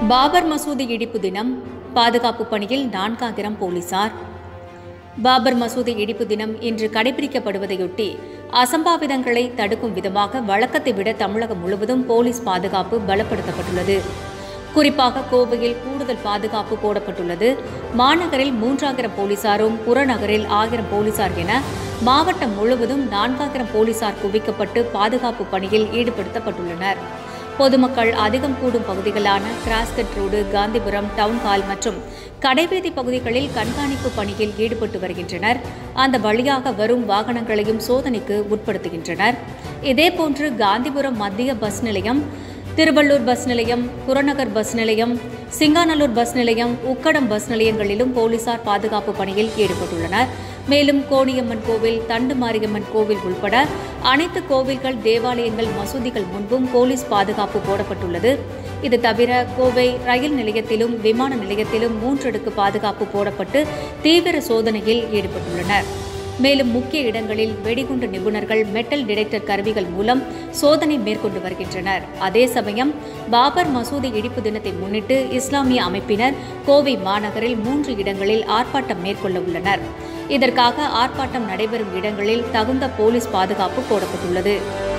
பாபர் மசூதி இடிப்பு தினம் பாதுகாப்பு பணியில் நான்காயிரம் போலீசார் பாபர் மசூதி இடிப்பு தினம் இன்று கடைபிடிக்கப்படுவதையொட்டி அசம்பாவிதங்களை தடுக்கும் விதமாக வழக்கத்தை விட தமிழகம் முழுவதும் போலீஸ் பாதுகாப்பு பலப்படுத்தப்பட்டுள்ளது குறிப்பாக கோவையில் கூடுதல் பாதுகாப்பு போடப்பட்டுள்ளது மாநகரில் மூன்றாயிரம் போலீசாரும் புறநகரில் ஆயிரம் போலீசார் என மாவட்டம் முழுவதும் நான்காயிரம் போலீசார் குவிக்கப்பட்டு பாதுகாப்பு பணியில் ஈடுபடுத்தப்பட்டுள்ளனர் பொதுமக்கள் அதிகம் கூடும் பகுதிகளான cross cut road Gandhipuram town hall மற்றும் கடைவீதி பகுதிகளில் கண்காணிப்பு பணியில் ஈடுபட்டு வருகின்றனர் அந்த வழியாக வரும் வாகனங்களையும் சோதனைக்கு உட்படுத்துகின்றனர் இதேபோன்று காந்திபுரம் மத்திய பஸ் நிலையம் திருவள்ளூர் பஸ் நிலையம் புறநகர் பஸ் நிலையம் சிங்காநல்லூர் பஸ் நிலையம் உக்கடம் பஸ் நிலையங்களிலும் போலீசார் பாதுகாப்பு பணியில் ஈடுபட்டுள்ளனர் மேலும் கோணியம்மன் கோவில் தண்டு மாரியம்மன் கோவில் உள்பட அனைத்து கோவில்கள் தேவாலயங்கள் மசூதிகள் முன்பும் போலீஸ் பாதுகாப்பு போடப்பட்டுள்ளது இது தவிர கோவை ரயில் நிலையத்திலும் விமான நிலையத்திலும் மூன்றடுக்கு பாதுகாப்பு போடப்பட்டு தீவிர சோதனையில் ஈடுபட்டுள்ளனர் மேலும் முக்கிய இடங்களில் வெடிகுண்டு நிபுணர்கள் மெட்டல் டிடெக்டர் கருவிகள் மூலம் சோதனை மேற்கொண்டு வருகின்றனர் அதே சமயம் பாபர் மசூதி இடிப்பு தினத்தை முன்னிட்டு இஸ்லாமிய அமைப்பினர் கோவை மாநகரில் மூன்று இடங்களில் ஆர்ப்பாட்டம் மேற்கொள்ள உள்ளனர் இதற்காக ஆர்ப்பாட்டம் நடைபெறும் இடங்களில் தகுந்த போலீஸ் பாதுகாப்பு போடப்பட்டுள்ளது